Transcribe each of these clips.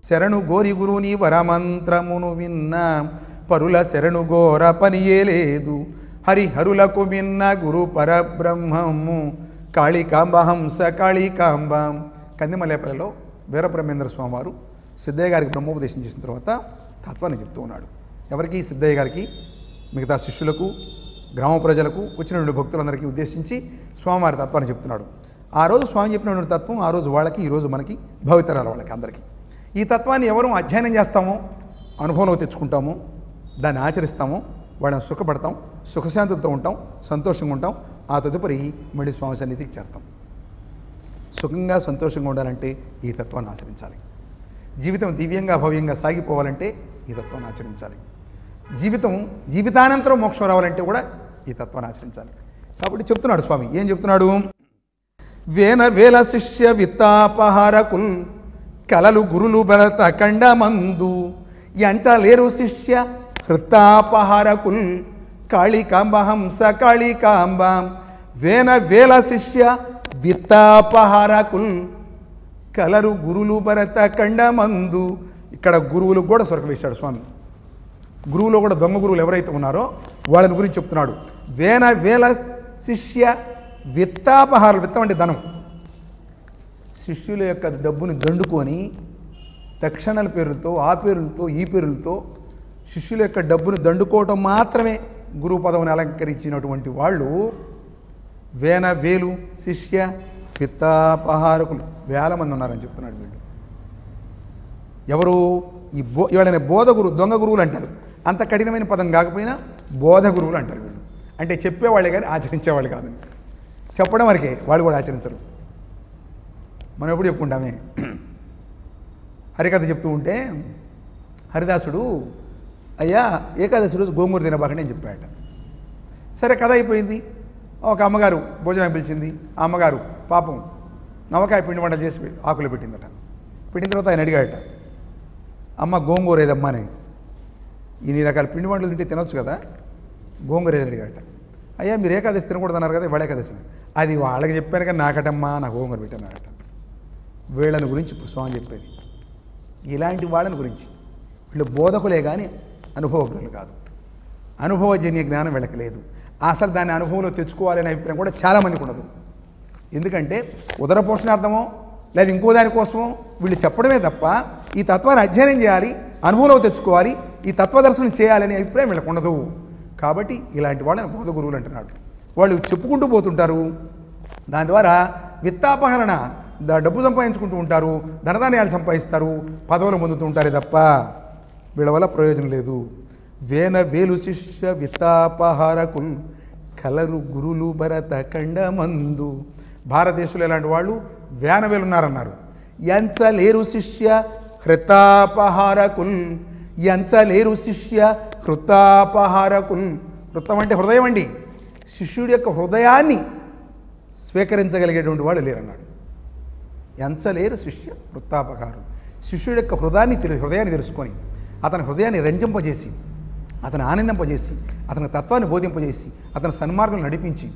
శరణు గోరి గురుని వరమంత్రమును విన్న పరుల శరణు గోర పనియే లేదు హరిహరులకు విన్న గురు పరబ్రహ్మము కాళికాంబ హంస కాళికాంబ కందిమల్లేపల్లిలో వీరబ్రహ్మేంద్ర స్వామివారు సిద్ధయ్య గారికి బ్రహ్మోపదేశం చేసిన తర్వాత తత్వాన్ని చెప్తూ ఉన్నాడు ఎవరికి సిద్ధయ్య గారికి మిగతా శిష్యులకు గ్రామ ప్రజలకు వచ్చినటువంటి భక్తులందరికీ ఉద్దేశించి స్వామివారి తత్వాన్ని చెప్తున్నాడు ఆ రోజు స్వామి చెప్పినటువంటి తత్వం ఆ రోజు వాళ్ళకి ఈ రోజు మనకి భవితరాల వాళ్ళకి అందరికీ ఈ తత్వాన్ని ఎవరు అధ్యయనం చేస్తామో అనుభవంలో తెచ్చుకుంటామో దాన్ని ఆచరిస్తామో వాళ్ళని సుఖపడతాం సుఖశాంతులతో ఉంటాం సంతోషంగా ఉంటాం ఆ తదుపరి మళ్ళీ స్వామి సన్నిధికి చేరతాం సుఖంగా సంతోషంగా ఉండాలంటే ఈ తత్వాన్ని ఆచరించాలి జీవితం దివ్యంగా భవ్యంగా సాగిపోవాలంటే ఈ తత్వాన్ని ఆచరించాలి జీవితం జీవితానంతరం మోక్షం రావాలంటే కూడా ఈ తత్వాన్ని ఆచరించాలి కాబట్టి చెప్తున్నాడు స్వామి ఏం చెప్తున్నాడు వేన వేల శిష్య విత్తాపహారకుల్ కలలు గురులు భరత కండమందు ఎంచలేరు శిష్య హృత్తాపహారకుల్ కాళికాంబ హంస కాళికాంబ వేన వేల శిష్య విత్తాపహారకుల్ కలరు గురులు భరత కండమందు ఇక్కడ గురువులు కూడా సొరక వేశాడు స్వామి గురువులో కూడా దొంగ గురువులు ఎవరైతే ఉన్నారో వాళ్ళని గురించి చెప్తున్నాడు వేల వేల శిష్య విత్తాపహారాలు విత్తం అంటే ధనం శిష్యుల యొక్క డబ్బుని దండుకొని దక్షిణల పేరులతో ఆ పేరులతో ఈ పేరులతో శిష్యుల యొక్క డబ్బుని దండుకోవటం మాత్రమే గురువు పదవిని అలంకరించినటువంటి వాళ్ళు వేల వేలు శిష్య విత్తాపహారకులు వేల మంది ఉన్నారని చెప్తున్నాడు వీళ్ళు ఎవరు ఈ బో ఇవాళ బోధ గురువు దొంగ గురువులు అంటారు అంత కఠినమైన పదం కాకపోయినా బోధ గురువులు అంటారు వీళ్ళు అంటే చెప్పేవాళ్ళే కానీ ఆచరించేవాళ్ళు కాదని చెప్పడం వరకే వాళ్ళు కూడా ఆచరించరు మనం ఎప్పుడు చెప్పుకుంటామే హరికథ చెప్తూ ఉంటే హరిదాసుడు అయ్యా ఏకాదశి రోజు గోంగూర తినబాకండి అని చెప్పాడట సరే కథ అయిపోయింది ఒక అమ్మగారు భోజనం పిలిచింది ఆ అమ్మగారు పాపం నవకాయ పిండి వంటలు చేసి పె- ఆకులు పెట్టిందట పెట్టిన తర్వాత ఆయన అడిగాడట అమ్మ గోంగూర ఏదమ్మా అని ఇన్ని రకాల పిండి వంటలు తింటే తినొచ్చు కదా గోంగూర ఏదని అడిగాడట అయ్యా మీరు ఏకాదశి తినకూడదు అన్నారు కదా ఇవాళ ఏకాదశి అది వాళ్ళకి చెప్పాను కానీ నాకటమ్మా నాకు గోంగూర పెట్టానట వీళ్ళని గురించి ఇప్పుడు స్వామి చెప్పేది ఇలాంటి వాళ్ళని గురించి వీళ్ళు బోధకులే కానీ అనుభవజ్ఞులు కాదు అనుభవజన్య జ్ఞానం వీళ్ళకి లేదు అసలు దాన్ని అనుభవంలో తెచ్చుకోవాలనే అభిప్రాయం కూడా చాలామందికి ఉండదు ఎందుకంటే ఉదర పోషణార్థమో లేదా ఇంకో దానికోసమో వీళ్ళు చెప్పడమే తప్ప ఈ తత్వాన్ని అధ్యయనం చేయాలి అనుభవంలో తెచ్చుకోవాలి ఈ తత్వదర్శనం చేయాలనే అభిప్రాయం వీళ్ళకు ఉండదు కాబట్టి ఇలాంటి వాళ్ళని బోధ గురువులు అంటున్నాడు వాళ్ళు చెప్పుకుంటూ పోతుంటారు దాని ద్వారా విత్తాపహరణ ద- డబ్బు సంపాదించుకుంటూ ఉంటారు ధనధాన్యాలు సంపాదిస్తారు పదవులు పొందుతూ ఉంటారే తప్ప వీళ్ళ వల్ల ప్రయోజనం లేదు వేన వేలు శిష్య విత్తాపహారకుల్ కలరు గురులు భరత ఖండమందు భారతదేశంలో ఇలాంటి వాళ్ళు వేన వేలు ఉన్నారన్నారు ఎంచలేరు శిష్య హృతాపహారకుల్ ఎంచలేరు శిష్య హృతాపహారకుల్ హృతం అంటే హృదయం అండి శిష్యుడి యొక్క హృదయాన్ని స్వీకరించగలిగేటువంటి వాళ్ళు లేరన్నాడు ఎంచలేరు శిష్య వృత్తాపకారం శిష్యుడి యొక్క హృదయాన్ని తెలు హృదయాన్ని తెలుసుకొని అతని హృదయాన్ని రంజింపజేసి అతని ఆనందింపజేసి అతని తత్వాన్ని బోధింపజేసి అతని సన్మార్గం నడిపించి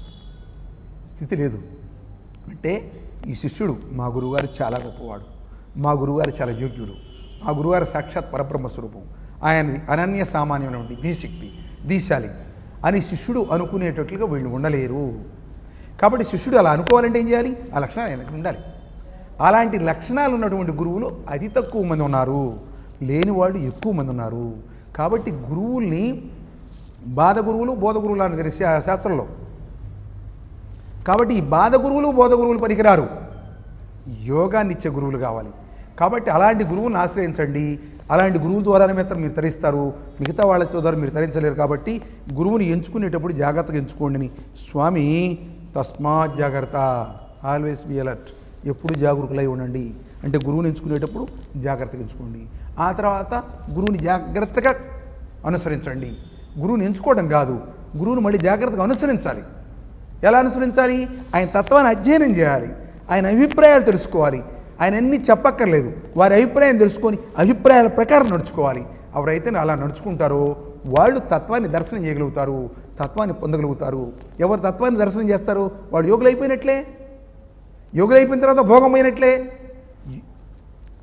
స్థితి లేదు అంటే ఈ శిష్యుడు మా గురువుగారు చాలా గొప్పవాడు మా గురువుగారు చాలా యోగ్యుడు మా గురువుగారు సాక్షాత్ పరబ్రహ్మ స్వరూపం ఆయన అనన్య సామాన్యమైనటువంటి ధీశక్తి ధీశాలి అని శిష్యుడు అనుకునేటట్లుగా వీళ్ళు ఉండలేరు కాబట్టి శిష్యుడు అలా అనుకోవాలంటే ఏం చేయాలి ఆ లక్షణాలు ఆయనకు ఉండాలి అలాంటి లక్షణాలు ఉన్నటువంటి గురువులు అతి తక్కువ మంది ఉన్నారు లేని వాళ్ళు ఎక్కువ మంది ఉన్నారు కాబట్టి గురువుల్ని బాధ గురువులు బోధ గురువులు అని తెలిసి ఆ శాస్త్రంలో కాబట్టి ఈ బాధ గురువులు బోధ గురువులు పనికిరారు యోగాన్ని ఇచ్చే గురువులు కావాలి కాబట్టి అలాంటి గురువులను ఆశ్రయించండి అలాంటి గురువుల ద్వారానే మాత్రం మీరు తరిస్తారు మిగతా వాళ్ళ ద్వారా మీరు తరించలేరు కాబట్టి గురువుని ఎంచుకునేటప్పుడు జాగ్రత్తగా ఎంచుకోండి అని స్వామి తస్మాత్ జాగ్రత్త ఆల్వేస్ బి అలర్ట్ ఎప్పుడు జాగరూకులై ఉండండి అంటే గురువుని ఎంచుకునేటప్పుడు జాగ్రత్తగా ఎంచుకోండి ఆ తర్వాత గురువుని జాగ్రత్తగా అనుసరించండి గురువుని ఎంచుకోవడం కాదు గురువుని మళ్ళీ జాగ్రత్తగా అనుసరించాలి ఎలా అనుసరించాలి ఆయన తత్వాన్ని అధ్యయనం చేయాలి ఆయన అభిప్రాయాలు తెలుసుకోవాలి ఆయన అన్ని చెప్పక్కర్లేదు వారి అభిప్రాయం తెలుసుకొని అభిప్రాయాల ప్రకారం నడుచుకోవాలి ఎవరైతే అలా నడుచుకుంటారో వాళ్ళు తత్వాన్ని దర్శనం చేయగలుగుతారు తత్వాన్ని పొందగలుగుతారు ఎవరు తత్వాన్ని దర్శనం చేస్తారో వాడు యోగులు అయిపోయినట్లే యోగులు అయిపోయిన తర్వాత భోగం అయినట్లే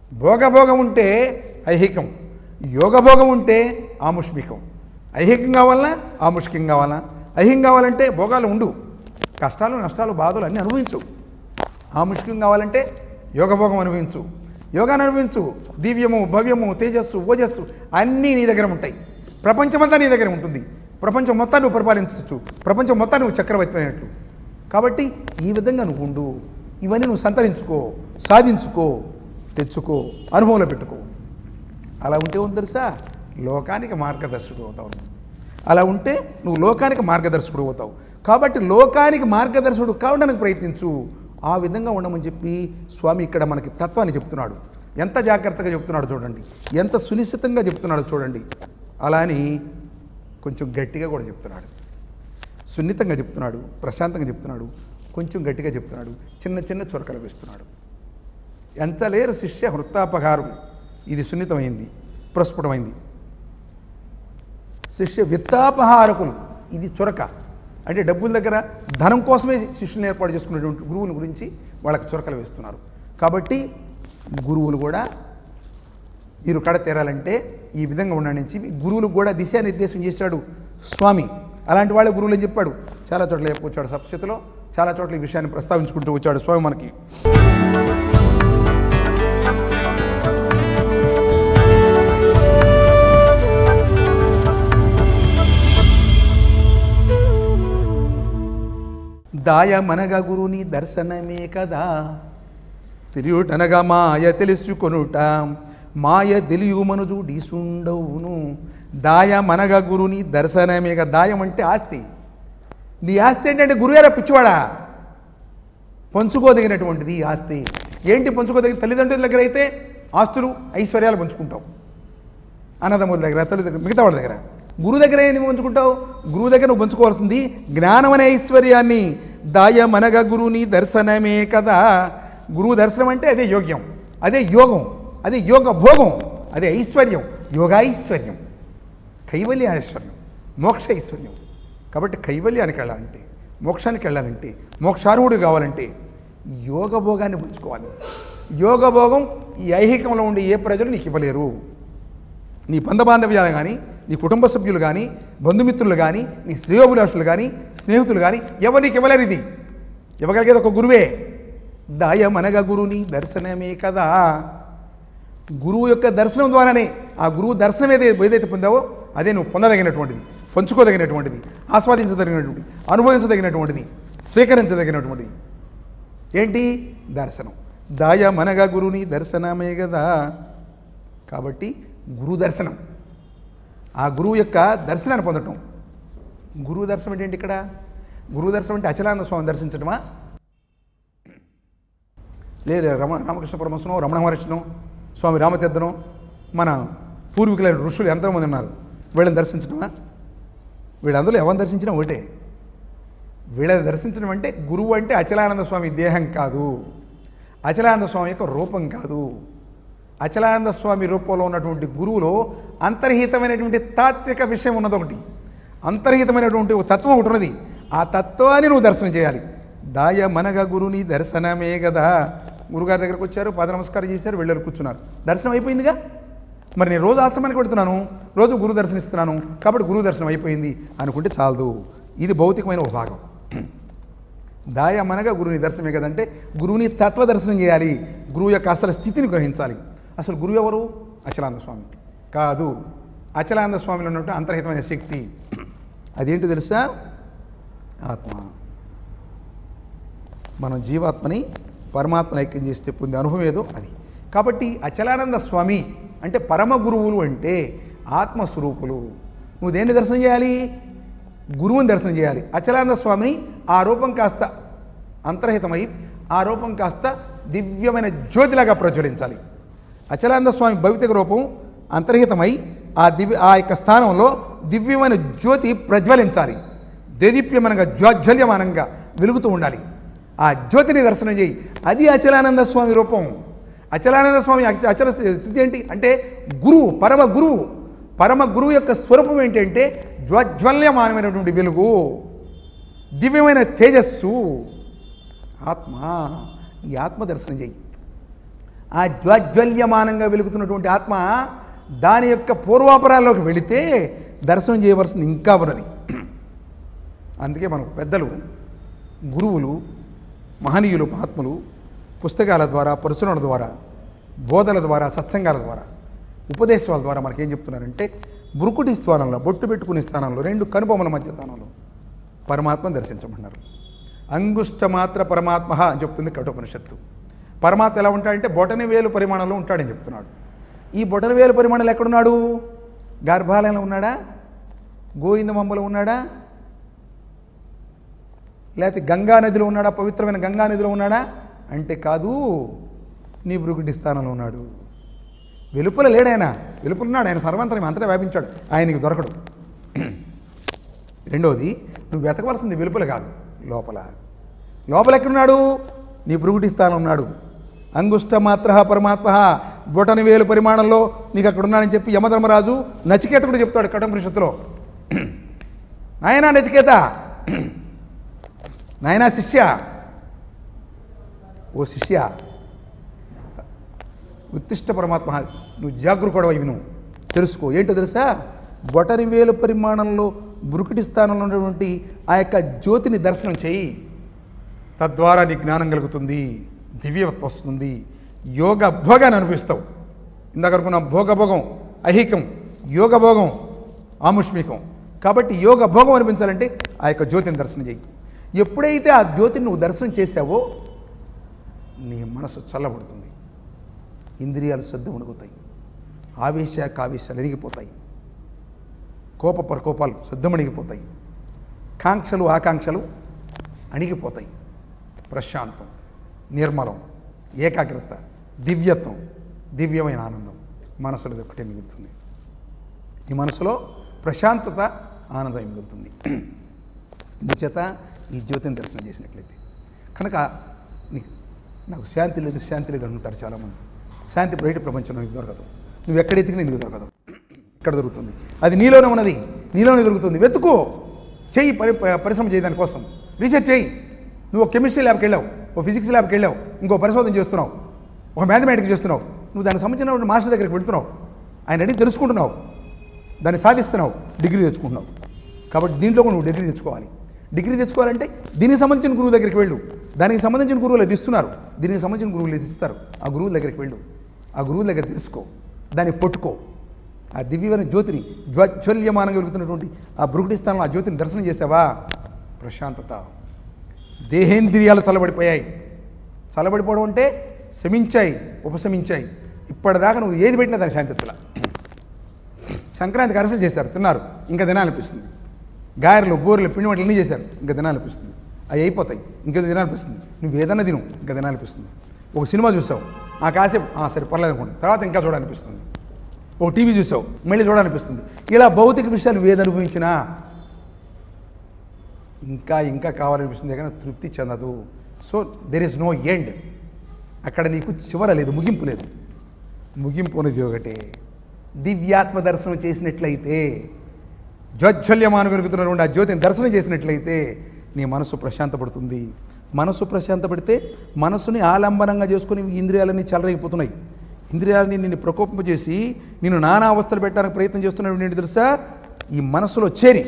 భోగభోగం ఉంటే ఐహికం యోగభోగం ఉంటే ఆముష్మికం ఐహికం కావాలన్నా ఆముష్కికం కావాలన్నా ఐహికం కావాలంటే భోగాలు ఉండు కష్టాలు నష్టాలు బాధలు అన్నీ అనుభవించు ఆముష్కం కావాలంటే యోగభోగం అనుభవించు యోగాన్ని అనుభవించు దివ్యము భవ్యము తేజస్సు ఓజస్సు అన్నీ నీ దగ్గర ఉంటాయి ప్రపంచమంతా నీ దగ్గర ఉంటుంది ప్రపంచం మొత్తాన్ని నువ్వు పరిపాలించవచ్చు ప్రపంచం మొత్తాన్ని నువ్వు చక్రవర్తి అయినట్లు కాబట్టి ఈ విధంగా నువ్వు ఉండు ఇవన్నీ నువ్వు సంతరించుకో సాధించుకో తెచ్చుకో అనుభవంలో పెట్టుకో అలా ఉంటే ఉంది తెలుసా లోకానికి మార్గదర్శకుడు అవుతావు నువ్వు. అలా ఉంటే నువ్వు లోకానికి మార్గదర్శకుడు అవుతావు కాబట్టి లోకానికి మార్గదర్శకుడు కావడానికి ప్రయత్నించు ఆ విధంగా ఉండమని చెప్పి స్వామి ఇక్కడ మనకి తత్వాన్ని చెప్తున్నాడు ఎంత జాగ్రత్తగా చెప్తున్నాడు చూడండి ఎంత సునిశ్చితంగా చెప్తున్నాడు చూడండి అలా అని కొంచెం గట్టిగా కూడా చెప్తున్నాడు సున్నితంగా చెప్తున్నాడు ప్రశాంతంగా చెప్తున్నాడు కొంచెం గట్టిగా చెప్తున్నాడు చిన్న చిన్న చొరకలు వేస్తున్నాడు ఎంచలేరు శిష్య వృత్తాపహారం ఇది సున్నితమైంది ప్రస్ఫుటమైంది శిష్య విత్తాపహారకులు ఇది చొరక అంటే డబ్బుల దగ్గర ధనం కోసమే శిష్యుని ఏర్పాటు చేసుకున్నటువంటి గురువుల గురించి వాళ్ళకి చొరకలు వేస్తున్నారు కాబట్టి గురువులు కూడా మీరు కడ తీరాలంటే ఈ విధంగా ఉండండి అని చెప్పి గురువులకు కూడా దిశానిర్దేశం చేశాడు స్వామి అలాంటి వాళ్ళే గురువులు అని చెప్పాడు చాలా చోట్ల చెప్పుకొచ్చాడు సప్స్థితిలో చాలా చోట్ల ఈ విషయాన్ని ప్రస్తావించుకుంటూ వచ్చాడు స్వామి మనకి దాయమనగ గురుని దర్శనమే కదా తిరియుటనగా మాయ తెలుసుకొనుట మాయ తెలియు మనుజు డీసుండవును దాయమనగ గురుని దర్శనమే కదా దాయం అంటే ఆస్తి నీ ఆస్తి ఏంటంటే గురుగారా పిచ్చివాడా పంచుకోదగినటువంటిది ఈ ఆస్తి ఏంటి పంచుకోదగిన తల్లిదండ్రుల దగ్గర అయితే ఆస్తులు ఐశ్వర్యాలు పంచుకుంటావు అన్నదమ్ముల దగ్గర తల్లి దగ్గర మిగతా వాళ్ళ దగ్గర గురువు దగ్గర ఏం నువ్వు పంచుకుంటావు గురువు దగ్గర నువ్వు పంచుకోవాల్సింది జ్ఞానం అనే ఐశ్వర్యాన్ని దాయమనగ గురుని దర్శనమే కదా గురువు దర్శనం అంటే అదే యోగ్యం అదే యోగం అదే యోగ భోగం అదే ఐశ్వర్యం యోగాైశ్వర్యం కైవల్య ఐశ్వర్యం మోక్ష ఐశ్వర్యం కాబట్టి కైవల్యానికి వెళ్ళాలంటే మోక్షానికి వెళ్ళాలంటే మోక్షార్హుడు కావాలంటే యోగ భోగాన్ని పుంజుకోవాలి యోగ భోగం ఈ ఐహికంలో ఉండే ఏ ప్రజలు నీకు ఇవ్వలేరు నీ బంధ బాంధవ్యాలు కానీ నీ కుటుంబ సభ్యులు కానీ బంధుమిత్రులు కానీ నీ శ్రేయోభిలాషులు కానీ స్నేహితులు కానీ ఎవరు నీకు ఇవ్వలేరు ఇది ఇవ్వగలిగేది ఒక గురువే దాయమనగ గురుని దర్శనమే కదా గురువు యొక్క దర్శనం ద్వారానే ఆ గురువు దర్శనం ఏదైతే ఏదైతే పొందావో అదే నువ్వు పొందదగినటువంటిది పంచుకోదగినటువంటిది ఆస్వాదించదగినటువంటిది అనుభవించదగినటువంటిది స్వీకరించదగినటువంటిది ఏంటి దర్శనం దాయమనగ గురుని దర్శనమే కదా కాబట్టి గురు దర్శనం ఆ గురువు యొక్క దర్శనాన్ని పొందటం గురువు దర్శనం అంటే ఏంటి ఇక్కడ గురువు దర్శనం అంటే అచలానంద స్వామి దర్శించడమా లేదు రమ రామకృష్ణ పరమశనో రమణ మహర్షినో స్వామి రామతీర్థనో మన పూర్వీకులైన ఋషులు ఎంతోమంది ఉన్నారు వీళ్ళని దర్శించడమా వీళ్ళందరూ ఎవరిని దర్శించినా ఒకటే వీళ్ళని దర్శించడం అంటే గురువు అంటే అచలానంద స్వామి దేహం కాదు అచలానంద స్వామి యొక్క రూపం కాదు అచలానంద స్వామి రూపంలో ఉన్నటువంటి గురువులో అంతర్హితమైనటువంటి తాత్విక విషయం ఉన్నది ఒకటి అంతర్హితమైనటువంటి ఒక తత్వం ఒకటి ఉన్నది ఆ తత్వాన్ని నువ్వు దర్శనం చేయాలి దాయ మనగ గురుని దర్శనమే కదా గురుగారి దగ్గరకు వచ్చారు పాద నమస్కారం చేశారు వెళ్ళారు కూర్చున్నారు దర్శనం అయిపోయిందిగా మరి నేను రోజు ఆశ్రమానికి పెడుతున్నాను రోజు గురు దర్శనిస్తున్నాను కాబట్టి గురువు దర్శనం అయిపోయింది అనుకుంటే చాలదు ఇది భౌతికమైన ఒక భాగం దాయమనగా గురువుని దర్శనమే కదంటే గురువుని తత్వ దర్శనం చేయాలి గురువు యొక్క అసలు స్థితిని గ్రహించాలి అసలు గురువు ఎవరు అచలానంద స్వామి కాదు అచలానంద స్వామిలో ఉన్నటువంటి అంతర్హితమైన శక్తి అదేంటో తెలుసా ఆత్మ మనం జీవాత్మని పరమాత్మని ఐక్యం చేస్తే పొందే అనుభవం ఏదో అది కాబట్టి అచలానంద స్వామి అంటే పరమ గురువులు అంటే ఆత్మస్వరూపులు నువ్వు దేన్ని దర్శనం చేయాలి గురువుని దర్శనం చేయాలి అచలానంద స్వామిని ఆ రూపం కాస్త అంతర్హితమై ఆ రూపం కాస్త దివ్యమైన జ్యోతిలాగా ప్రజ్వలించాలి అచలానంద స్వామి భౌతిక రూపం అంతర్హితమై ఆ దివ్య ఆ యొక్క స్థానంలో దివ్యమైన జ్యోతి ప్రజ్వలించాలి దేదీప్యమానంగా జ్వాజ్వల్యమానంగా వెలుగుతూ ఉండాలి ఆ జ్యోతిని దర్శనం చేయి అది అచలానంద స్వామి రూపం అచలానంద స్వామి అచ- అచల స్థితి ఏంటి అంటే గురువు పరమ గురువు పరమ గురువు యొక్క స్వరూపం ఏంటంటే జ్వజ్వల్యమానమైనటువంటి వెలుగు దివ్యమైన తేజస్సు ఆత్మ ఈ ఆత్మ దర్శనం చేయి ఆ జ్వాజ్వల్యమానంగా వెలుగుతున్నటువంటి ఆత్మ దాని యొక్క పూర్వాపరాల్లోకి వెళితే దర్శనం చేయవలసింది ఇంకా ఉన్నది అందుకే మనకు పెద్దలు గురువులు మహనీయులు మహాత్ములు పుస్తకాల ద్వారా పరుచుల ద్వారా బోధల ద్వారా సత్సంగాల ద్వారా ఉపదేశాల ద్వారా మనకేం చెప్తున్నారంటే బురుకుటి స్థానంలో బొట్టు పెట్టుకునే స్థానంలో రెండు కనుబొమ్మల మధ్య స్థానంలో పరమాత్మను దర్శించమన్నారు అంగుష్ట మాత్ర పరమాత్మ అని చెప్తుంది కఠోపనిషత్తు పరమాత్మ ఎలా ఉంటాడంటే బొటని వేలు పరిమాణంలో ఉంటాడని చెప్తున్నాడు ఈ బొటని వేలు పరిమాణంలో ఎక్కడున్నాడు గర్భాలయంలో ఉన్నాడా గోవిందమమ్మలో ఉన్నాడా లేకపోతే గంగా నదిలో ఉన్నాడా పవిత్రమైన గంగా నదిలో ఉన్నాడా అంటే కాదు నీ భృగుడి స్థానంలో ఉన్నాడు వెలుపల లేడాయన వెలుపల ఉన్నాడు ఆయన సర్వంతరం అంతటా వ్యాపించాడు ఆయనకి దొరకడు రెండవది నువ్వు వెతకవలసింది వెలుపల కాదు లోపల లోపల ఎక్కడున్నాడు నీ భృగుడి స్థానం ఉన్నాడు అంగుష్ట మాత్ర పరమాత్మ బొటని వేలు పరిమాణంలో నీకు అక్కడ ఉన్నాడని చెప్పి యమధర్మరాజు నచికేత కూడా చెప్తాడు కటం పరిషత్తులో నాయనా నచికేత నాయనా శిష్య ఓ శిష్య ఉత్తిష్ట పరమాత్మ నువ్వు జాగృకుడవై విను తెలుసుకో ఏంటో తెలుసా బొటని వేలు పరిమాణంలో బురుకుటి స్థానంలో ఉన్నటువంటి ఆ యొక్క జ్యోతిని దర్శనం చేయి తద్వారా నీ జ్ఞానం కలుగుతుంది దివ్యవత్వం వస్తుంది యోగ భోగాన్ని అనిపిస్తావు ఇందాక అనుకున్న భోగభోగం ఐహికం యోగ భోగం ఆముష్మికం కాబట్టి యోగ భోగం అనిపించాలంటే ఆ యొక్క జ్యోతిని దర్శనం చేయి ఎప్పుడైతే ఆ జ్యోతిని నువ్వు దర్శనం చేసావో నీ మనసు చల్లబడుతుంది ఇంద్రియాలు శ్రద్ధ ఉణుకుతాయి ఆవేశ కావేశాలు ఎరిగిపోతాయి కోప ప్రకోపాలు శుద్ధమణిగిపోతాయి కాంక్షలు ఆకాంక్షలు అణిగిపోతాయి ప్రశాంతం నిర్మలం ఏకాగ్రత దివ్యత్వం దివ్యమైన ఆనందం మనసులో ఇది ఒకటే మిగులుతుంది ఈ మనసులో ప్రశాంతత ఆనందం మిగులుతుంది ఇందుచేత ఈ జ్యోతిని దర్శనం చేసినట్లయితే కనుక నీకు నాకు శాంతి లేదు శాంతి లేదు అంటారు చాలామంది శాంతి బయట ప్రపంచంలో నీకు దొరకదు నువ్వు ఎక్కడ ఎతికినా నీకు దొరకదు ఇక్కడ దొరుకుతుంది అది నీలోనే ఉన్నది నీలోనే దొరుకుతుంది వెతుకో చెయ్యి పరి ప- పరిశ్రమ చేయి దానికోసం రీసెర్చ్ చేయి నువ్వు ఒక కెమిస్ట్రీ ల్యాబ్కి వెళ్ళావు ఒక ఫిజిక్స్ ల్యాబ్కి వెళ్ళావు ఇంకో పరిశోధన చేస్తున్నావు ఒక మ్యాథమెటిక్స్ చేస్తున్నావు నువ్వు దానికి సంబంధించిన మాస్టర్ దగ్గరికి వెళ్తున్నావు ఆయన అడిగి తెలుసుకుంటున్నావు దాన్ని సాధిస్తున్నావు డిగ్రీ తెచ్చుకుంటున్నావు కాబట్టి దీంట్లో కూడా నువ్వు డిగ్రీ తెచ్చుకోవాలి డిగ్రీ తెచ్చుకోవాలంటే దీనికి సంబంధించిన గురువు దగ్గరికి వెళ్ళు దానికి సంబంధించిన గురువులు అది ఇస్తున్నారు దీనికి సంబంధించిన గురువులు ఇది ఇస్తారు ఆ గురువుల దగ్గరికి వెళ్ళు ఆ గురువుల దగ్గర తెలుసుకో దాన్ని పట్టుకో ఆ దివ్యమైన జ్యోతిని జ్వజ్వల్యమానంగా వెలుగుతున్నటువంటి ఆ బృగుడి స్థానంలో ఆ జ్యోతిని దర్శనం చేసావా ప్రశాంతత దేహేంద్రియాలు చల్లబడిపోయాయి చల్లబడిపోవడం అంటే శమించాయి ఉపశమించాయి ఇప్పటిదాకా నువ్వు ఏది పెట్టినా దాన్ని శాంతించాల సంక్రాంతికి అరసలు చేశారు తిన్నారు ఇంకా తినాలనిపిస్తుంది గారెలు బూరెలు పిండి వంటలు అన్నీ చేశారు ఇంకా తినాలనిపిస్తుంది అవి అయిపోతాయి ఇంకా తినాలనిపిస్తుంది నువ్వు ఏదన్నా తిను ఇంకా తినాలనిపిస్తుంది ఒక సినిమా చూసావు ఆ కాసేపు "ఆ, సరే పర్లేదు అనుకోండి తర్వాత ఇంకా చూడాలనిపిస్తుంది ఒక టీవీ చూసావు మళ్ళీ చూడాలనిపిస్తుంది ఇలా భౌతిక విషయాలు నువ్వు ఏది అనుభవించినా ఇంకా ఇంకా కావాలనిపిస్తుంది కానీ తృప్తి చెందదు so there is no end అక్కడ నీకు చివర లేదు ముగింపు లేదు ముగింపు అనేది ఒకటే దివ్యాత్మ దర్శనం చేసినట్లయితే జ్వజ్వల్యమాను వెలుగుతున్నటువంటి ఆ జ్యోతిని దర్శనం చేసినట్లయితే నీ మనసు ప్రశాంతపడుతుంది మనసు ప్రశాంతపడితే మనసుని ఆలంబనంగా చేసుకుని ఇంద్రియాలన్నీ చెలరైపోతున్నాయి ఇంద్రియాలని నిన్ను ప్రకోపింపజేసి నిన్ను నానా అవస్థలు పెట్టడానికి ప్రయత్నం చేస్తున్నాడు ఏంటి తెలుసా ఈ మనసులో చేరి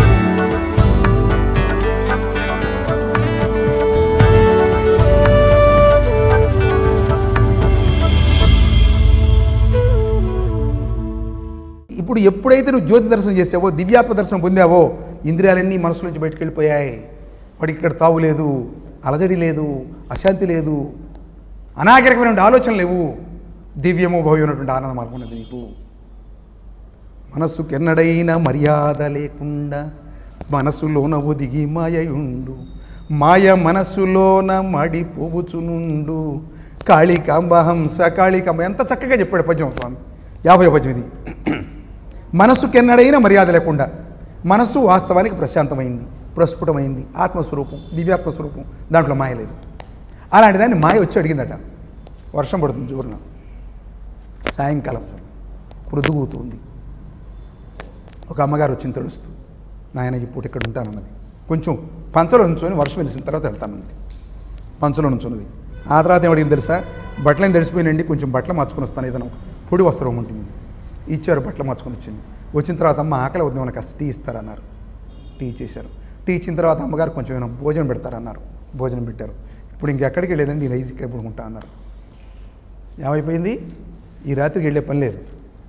ఇప్పుడు ఎప్పుడైతే నువ్వు జ్యోతి దర్శనం చేసావో దివ్యాత్మ దర్శనం పొందావో ఇంద్రియాలన్నీ మనసు నుంచి బయటకు వెళ్ళిపోయాయి వాడికి ఇక్కడ తావు లేదు అలజడి లేదు అశాంతి లేదు అనాగరికమైనటువంటి ఆలోచనలు లేవు దివ్యము భవ్యమైనటువంటి ఆనందం అనుకున్నది నీకు మనస్సుకు ఎన్నడైన మర్యాద లేకుండా మనసులోన ఒదిగి మాయయుండు మాయ మనస్సులోన మడి పోవుచునుండు కాళికాంబ హంస కాళికాంబ ఎంత చక్కగా చెప్పాడు పద్యం స్వామి యాభై పద్యం ఇది మనసుకెన్నడైనా మర్యాద లేకుండా మనస్సు వాస్తవానికి ప్రశాంతమైంది ప్రస్ఫుటమైంది ఆత్మస్వరూపం దివ్యాత్మ స్వరూపం దాంట్లో మాయ లేదు అలాంటి దాన్ని మాయ వచ్చి అడిగిందట వర్షం పడుతుంది జోరున సాయంకాలం మృదుగుతుంది ఒక అమ్మగారు వచ్చింది తెలుస్తూ నాయన ఇప్పుడు ఇక్కడ ఉంటానన్నది కొంచెం పంచలో నుంచొని వర్షం వెలిసిన తర్వాత వెళ్తానన్నది పంచలో నుంచున్నది ఆ తర్వాత ఏమడిగింది తెలుసా బట్టలను తడిసిపోయినండి కొంచెం బట్టలు మార్చుకొని వస్తాను ఏదైనా పొడి వస్త్రం ఉంటుంది ఇచ్చారు బట్టలు మార్చుకొని వచ్చింది వచ్చిన తర్వాత అమ్మ ఆకలి వద్దాం మనకు కాస్త టీ ఇస్తారన్నారు టీ ఇచ్చేశారు టీ ఇచ్చిన తర్వాత అమ్మగారు కొంచెం ఏమైనా భోజనం పెడతారన్నారు భోజనం పెట్టారు ఇప్పుడు ఇంకెక్కడికి వెళ్ళేదండి నేను ఐదు ఇక్కడ పడుకుంటా అన్నారు ఏమైపోయింది ఈ రాత్రికి వెళ్ళే పని లేదు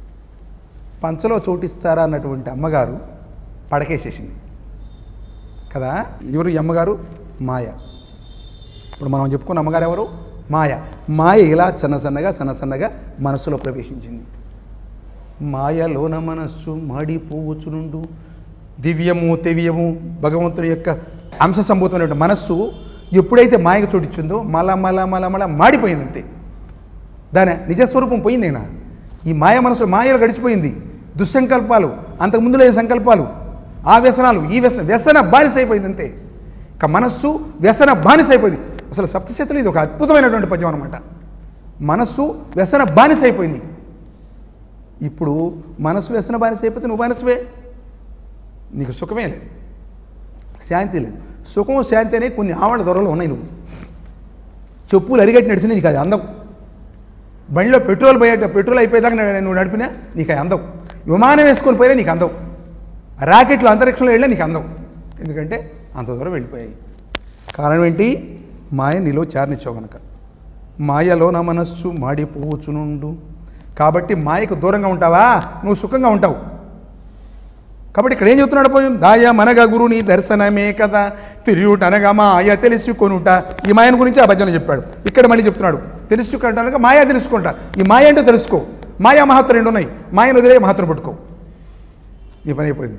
పంచలో చోటిస్తారా అన్నటువంటి అమ్మగారు పడకేసేసింది కదా ఎవరు ఈ అమ్మగారు మాయ ఇప్పుడు మనం చెప్పుకున్న అమ్మగారు ఎవరు మాయ మాయ ఇలా సన్న సన్నగా సన్న సన్నగా మనస్సులో ప్రవేశించింది మాయలోన మనస్సు మాడిపోవచ్చునుండు దివ్యము తెవ్యము భగవంతుడి యొక్క అంశ సంభూతమైన మనస్సు ఎప్పుడైతే మాయకు చోటిచ్చిందో మల మల మల మల మాడిపోయింది అంతే దాని నిజస్వరూపం పోయిందేనా ఈ మాయ మనసు మాయలు గడిచిపోయింది దుస్సంకల్పాలు అంతకుముందు లేని సంకల్పాలు ఆ వ్యసనాలు ఈ వ్యసన వ్యసన బానిస అయిపోయింది అంతే ఇక మనస్సు వ్యసన బానిస అయిపోయింది అసలు సప్తశతులు ఇది ఒక అద్భుతమైనటువంటి పద్యం అనమాట మనస్సు వ్యసన బానిస అయిపోయింది ఇప్పుడు మనసు వ్యసన బానిస అయిపోతే నువ్వు బానిసవే నీకు సుఖమే లేదు శాంతి లేదు సుఖం శాంతి అనే కొన్ని ఆవరణ దొరలు ఉన్నాయి నువ్వు చెప్పులు అరిగట్టి నడిచిన నీకు అది అందం బండిలో పెట్రోల్ పోయేట పెట్రోల్ అయిపోయేదాకా న- నువ్వు నడిపినా నీకు అది అందం విమానం వేసుకొని పోయినా నీకు అందం రాకెట్లు అంతరిక్షంలో వెళ్ళినా నీకు అందం ఎందుకంటే అంత దూరం వెళ్ళిపోయాయి కారణం ఏంటి మాయ నీలో చారనిచ్చావు గనక మాయలో నా మనస్సు మాడిపోవచ్చునుండు కాబట్టి మాయకు దూరంగా ఉంటావా నువ్వు సుఖంగా ఉంటావు కాబట్టి ఇక్కడ ఏం చెప్తున్నాడు పోయి దాయ మనగ గురుని దర్శనమే కదా తిరుగుట అనగా మాయ తెలుసుకొనుట ఈ మాయను గురించి ఆ భజన చెప్పాడు ఇక్కడ మళ్ళీ చెప్తున్నాడు తెలుసుకుంటానుక మాయ తెలుసుకుంటా ఈ మాయ అంటే తెలుసుకో మాయా మహత్వం రెండు ఉన్నాయి మాయను వదిలే మహత్వం పట్టుకో నీ పని అయిపోయింది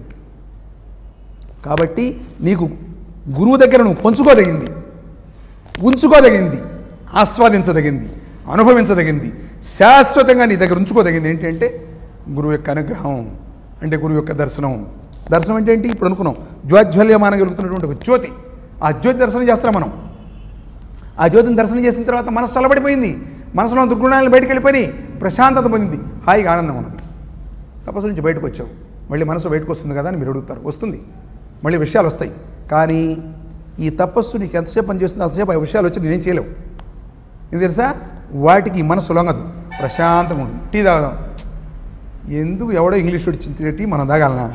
కాబట్టి నీకు గురువు దగ్గర నువ్వు పంచుకోదగింది ఉంచుకోదగింది ఆస్వాదించదగింది అనుభవించదగింది శాశ్వతంగా నీ దగ్గర ఉంచుకోదగింది ఏంటంటే గురువు యొక్క అనుగ్రహం అంటే గురువు యొక్క దర్శనం దర్శనం అంటే ఏంటి ఇప్పుడు అనుకున్నాం జ్వాజ్వల్యమానం కలుగుతున్నటువంటి ఒక జ్యోతి ఆ జ్యోతి దర్శనం చేస్తాం మనం ఆ జ్యోతిని దర్శనం చేసిన తర్వాత మనసు చల్లబడిపోయింది మనసులో దుర్గుణాలను బయటకు వెళ్ళిపోయి ప్రశాంతత పొందింది హాయిగా ఆనందం ఉన్నది తపస్సు నుంచి బయటకు వచ్చావు మళ్ళీ మనసు బయటకు వస్తుంది కదా అని మీరు అడుగుతారు వస్తుంది మళ్ళీ విషయాలు వస్తాయి కానీ ఈ తపస్సు నీకు ఎంతసేపు పని చేస్తుందో అంతసేపు ఆ విషయాలు వచ్చి నేనేం చేయలేవు ఇది తెలుసా వాటికి ఈ మనసు లొంగదు ప్రశాంతంగా ఉంటుంది టీ తాగదాం ఎందుకు ఎవడో ఇంగ్లీష్ వచ్చిన టీ మనం తాగాలనా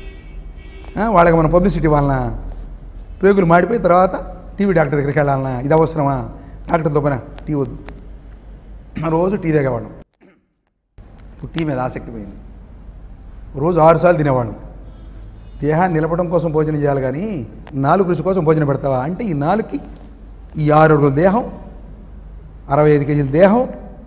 ఆ, వాళ్ళకి మన పబ్లిసిటీ ఇవ్వాలనా ప్రేగులు మాడిపోయిన తర్వాత టీవీ డాక్టర్ దగ్గరికి వెళ్ళాలనా ఇది అవసరమా డాక్టర్తో పైన టీ వద్దు రోజు టీ తాగేవాళ్ళం ఇప్పుడు టీ మీద ఆసక్తి పోయింది రోజు ఆరు సార్లు తినేవాళ్ళం దేహాన్ని నిలపడం కోసం భోజనం చేయాలి కానీ నాలుగు రుచి కోసం భోజనం పెడతావా అంటే ఈ నాలుగుకి ఈ ఆరు అడుగుల దేహం అరవై ఐదు కేజీల దేహం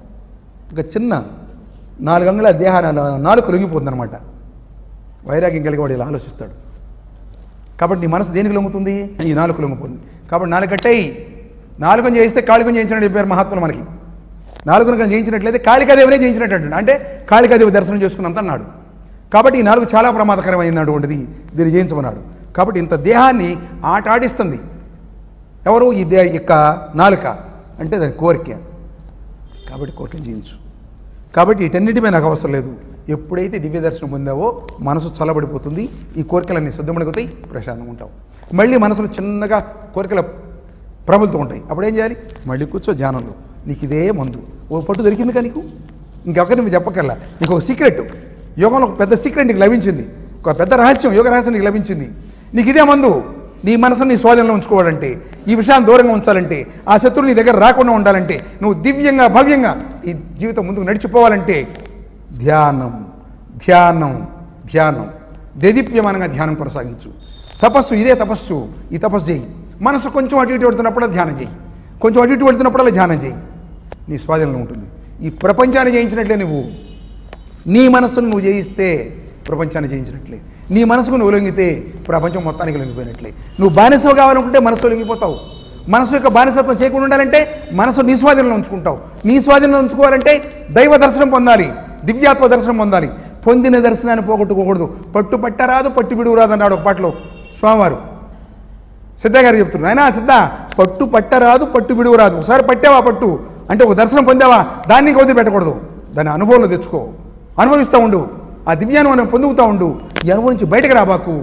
ఒక చిన్న నాలుగు అంగుళాల దేహాన్ని నాలుగు లొంగిపోతుంది అనమాట వైరాగ్యం కలిగి వాడు ఇలా ఆలోచిస్తాడు కాబట్టి నీ మనసు దేనికి లొంగుతుంది ఈ నాలుగు లొంగిపోతుంది కాబట్టి నాలుగు కట్టేయి నాలుగుని చేయిస్తే కాళికం చేయించినట్టు చెప్పారు మహాత్ములు మనకి నాలుగును కనుక జయించినట్లయితే కాళికాదేవినే జయించినట్టు అంటాడు. అంటే కాళికాదేవి దర్శనం చేసుకున్నంత అన్నాడు కాబట్టి ఈ నాలుగు చాలా ప్రమాదకరమైనటువంటిది దీన్ని జయించమన్నాడు కాబట్టి ఇంత దేహాన్ని ఆట ఆడిస్తుంది ఎవరు ఈ దే యొక్క నాలుక అంటే దాని కోరిక కాబట్టి కోరికను జయించు కాబట్టి వీటన్నిటిపై నాకు అవసరం లేదు ఎప్పుడైతే దివ్య దర్శనం పొందావో మనసు చల్లబడిపోతుంది ఈ కోరికలన్నీ శుద్ధమడిపోతాయి ప్రశాంతంగా ఉంటావు మళ్ళీ మనసులో చిన్నగా కోరికల ప్రబలుతూ ఉంటాయి అప్పుడు ఏం చేయాలి మళ్ళీ కూర్చో ధ్యానంలో నీకు ఇదే మందు ఓ పట్టు దొరికింది కదా నీకు ఇంకొకరి నువ్వు చెప్పకల్లా నీకు ఒక సీక్రెట్ యోగంలో ఒక పెద్ద సీక్రెట్ నీకు లభించింది ఒక పెద్ద రహస్యం యోగ రహస్యం నీకు లభించింది నీకు ఇదే మందు నీ మనసుని నీ స్వాధీనంలో ఉంచుకోవాలంటే ఈ విషయాన్ని దూరంగా ఉంచాలంటే ఆ శత్రువు నీ దగ్గర రాకుండా ఉండాలంటే నువ్వు దివ్యంగా భవ్యంగా ఈ జీవితం ముందుకు నడిచిపోవాలంటే ధ్యానం ధ్యానం ధ్యానం దేదీప్యమానంగా ధ్యానం కొనసాగించు తపస్సు ఇదే తపస్సు ఈ తపస్సు చేయి మనసు కొంచెం అటు ఇటు వెళ్తున్నప్పుడు ధ్యానం చేయి కొంచెం అటు ఇటు వెళ్తున్నప్పుడు ధ్యానం చేయి నీ స్వాధీనంలో ఉంటుంది ఈ ప్రపంచాన్ని జయించినట్లే నువ్వు నీ మనసును నువ్వు జయిస్తే ప్రపంచాన్ని జయించినట్లే నీ మనసుకు నువ్వు లొంగితే ప్రపంచం మొత్తానికి లొంగిపోయినట్లే నువ్వు బానిస కావాలనుకుంటే మనసు లొంగిపోతావు మనసు యొక్క బానిసత్వం చేయకుండా ఉండాలంటే మనసు నీ స్వాధీనంలో ఉంచుకుంటావు నీ స్వాధీనంలో ఉంచుకోవాలంటే దైవ దర్శనం పొందాలి దివ్యాత్మ దర్శనం పొందాలి పొందిన దర్శనాన్ని పోగొట్టుకోకూడదు పట్టు పట్టరాదు పట్టు విడువు రాదు అన్నాడు ఒక పాటలో స్వామివారు సిద్ధ గారు చెప్తున్నారు అయినా సిద్ధ పట్టు పట్టరాదు పట్టు విడువు రాదు ఒకసారి పట్టావా పట్టు అంటే ఒక దర్శనం పొందావా దాన్ని ఇంకా వదిలిపెట్టకూడదు దాన్ని అనుభవంలో తెచ్చుకో అనుభవిస్తూ ఉండు ఆ దివ్యానుభవం పొందుతూ ఉండు ఈ అనుభవం నుంచి బయటకు రాబాకు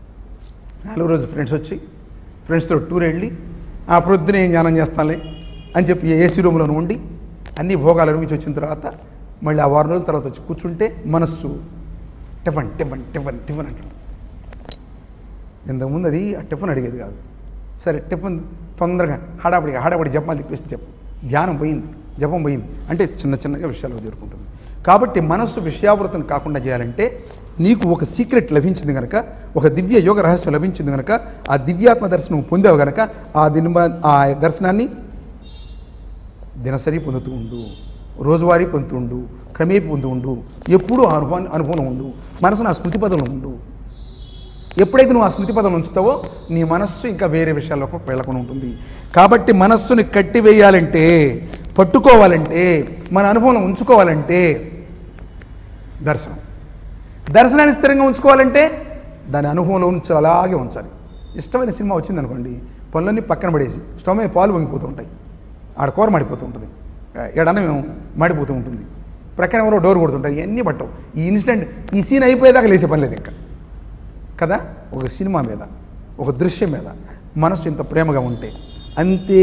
నాలుగు రోజు ఫ్రెండ్స్ వచ్చి ఫ్రెండ్స్తో టూర్ వెళ్ళి ఆ ప్రొద్దున ఏం ధ్యానం చేస్తానులే అని చెప్పి ఏసీ రూమ్లో ఉండి అన్ని భోగాలు అనుభవించి వచ్చిన తర్వాత మళ్ళీ ఆ వారం రోజుల తర్వాత వచ్చి కూర్చుంటే మనస్సు టిఫన్ టిఫన్ టిఫన్ టిఫన్ అంటాడు ఇంతకుముందు అది ఆ టిఫన్ అడిగేది కాదు సరే టిఫన్ తొందరగా హడాపడిగా హడాపడి జపాలు తిప్పేసి జపం ధ్యానం పోయింది జపం పోయింది అంటే చిన్న చిన్నగా విషయాలు జరుపుకుంటుంది కాబట్టి మనస్సు విషయావృతం కాకుండా చేయాలంటే నీకు ఒక సీక్రెట్ లభించింది కనుక ఒక దివ్య యోగ రహస్యం లభించింది కనుక ఆ దివ్యాత్మ దర్శనం పొందావు కనుక ఆ దిన ఆ దర్శనాన్ని దినసరి పొందుతూ ఉండు రోజువారీ పొందుతూ ఉండు క్రమేపీ పొందుతూ ఉండు ఎప్పుడూ ఆ అనుభవం అనుభవం ఉండు మనసు నా స్మృతి పదంలో ఉండు ఎప్పుడైతే నువ్వు ఆ స్మృతి పదం ఉంచుతావో నీ మనస్సు ఇంకా వేరే విషయాల్లోకి వెళ్ళకుండా ఉంటుంది కాబట్టి మనస్సుని కట్టివేయాలంటే పట్టుకోవాలంటే మన అనుభవం ఉంచుకోవాలంటే దర్శనం దర్శనాన్ని స్థిరంగా ఉంచుకోవాలంటే దాని అనుభవంలో ఉంచి అలాగే ఉంచాలి ఇష్టమైన సినిమా వచ్చింది అనుకోండి పనులన్నీ పక్కన పడేసి స్టవ్ మీద పాలు వంగిపోతూ ఉంటాయి ఆడ కూర మాడిపోతూ ఉంటుంది ఎడన్నం మాడిపోతూ ఉంటుంది ప్రక్కన ఎవరో డోర్ కొడుతుంటారు ఇవన్నీ పట్టవు ఈ ఇన్సిడెంట్ ఈ సీన్ అయిపోయేదాకా లేచే పని లేదు ఇంకా కదా ఒక సినిమా మీద ఒక దృశ్యం మీద మనసు ఇంత ప్రేమగా ఉంటే అంతే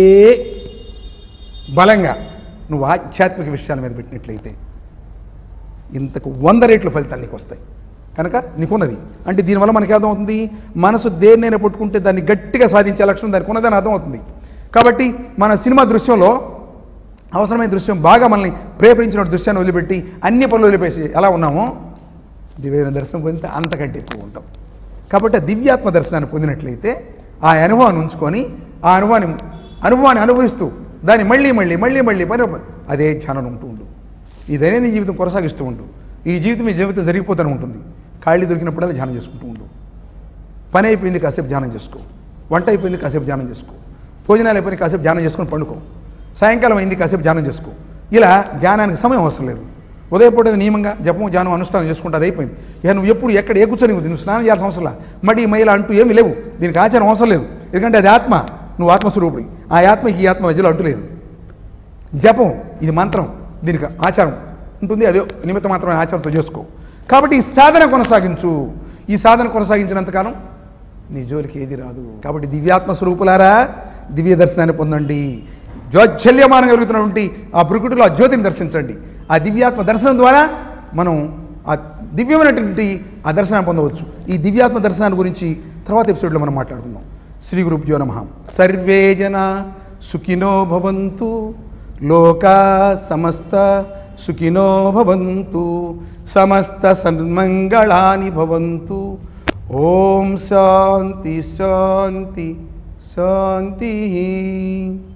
బలంగా నువ్వు ఆధ్యాత్మిక విషయాల మీద పెట్టినట్లయితే ఇంతకు వంద రేట్ల ఫలితాలు నీకు వస్తాయి కనుక నీకున్నది అంటే దీనివల్ల మనకి అర్థమవుతుంది మనసు దేన్నైనా పట్టుకుంటే దాన్ని గట్టిగా సాధించే లక్షణం దానికి ఉన్నదని అర్థమవుతుంది కాబట్టి మన సినిమా దృశ్యంలో అవసరమైన దృశ్యం బాగా మనల్ని ప్రేరేపించిన దృశ్యాన్ని వదిలిపెట్టి అన్ని పనులు వదిలిపేసి ఎలా ఉన్నామో దివ్యమైన దర్శనం పొందితే అంతకంటే ఎక్కువ ఉంటాం కాబట్టి ఆ దివ్యాత్మ దర్శనాన్ని పొందినట్లయితే ఆ అనుభవాన్ని ఉంచుకొని ఆ అనుభవాన్ని అనుభవాన్ని అనుభవిస్తూ దాన్ని మళ్ళీ మళ్ళీ మళ్ళీ మళ్ళీ పని అదే ధ్యానం ఉంటూ ఉండు ఈ దైనందిన జీవితం కొనసాగిస్తూ ఉండు ఈ జీవితం ఈ జీవితం జరిగిపోతూనే ఉంటుంది ఖాళీ దొరికినప్పుడల్లా ధ్యానం చేసుకుంటూ ఉండు పని అయిపోయింది కాసేపు ధ్యానం చేసుకో వంట అయిపోయింది కాసేపు ధ్యానం చేసుకో భోజనాలు అయిపోయింది కాసేపు ధ్యానం చేసుకొని పండుకో సాయంకాలం అయింది కాసేపు ధ్యానం చేసుకో ఇలా ధ్యానానికి సమయం అవసరం లేదు ఉదయం పూట నియమంగా జపం ధ్యానం అనుష్ఠానం చేసుకుంటే అది అయిపోయింది ఇక నువ్వు ఎప్పుడు ఎక్కడ ఏ కూర్చొని నువ్వు స్నానం చేయాల్సిన అవసరం లేదు మడి మైల అంటూ ఏమీ లేవు దీనికి ఆచారం అవసరం లేదు ఎందుకంటే అది ఆత్మ నువ్వు ఆత్మస్వరూపుడి ఆ ఆత్మకి ఈ ఆత్మ మధ్యలో అంటూ లేదు జపం ఇది మంత్రం దీనికి ఆచారం ఉంటుంది అదే నిమిత్త మాత్రమే ఆచారంతో చేసుకో కాబట్టి ఈ సాధన కొనసాగించు ఈ సాధన కొనసాగించినంతకాలం నీ జోలికి ఏది రాదు కాబట్టి దివ్యాత్మ స్వరూపులారా దివ్య దర్శనాన్ని పొందండి జ్యోజ్జల్యమానం కలుగుతున్నటువంటి ఆ ప్రకృతిలో ఆ జ్యోతిని దర్శించండి ఆ దివ్యాత్మ దర్శనం ద్వారా మనం ఆ దివ్యమైనటువంటి ఆ దర్శనాన్ని పొందవచ్చు ఈ దివ్యాత్మ దర్శనాన్ని గురించి తర్వాత ఎపిసోడ్లో మనం మాట్లాడుకుందాం శ్రీ గురుభ్యో నమ సర్వే జన సుఖినో భవంతు లోకా సమస్త సుఖినో భవంతు సమస్త సన్మంగళాని భవంతు ఓం శాంతి శాంతి శాంతి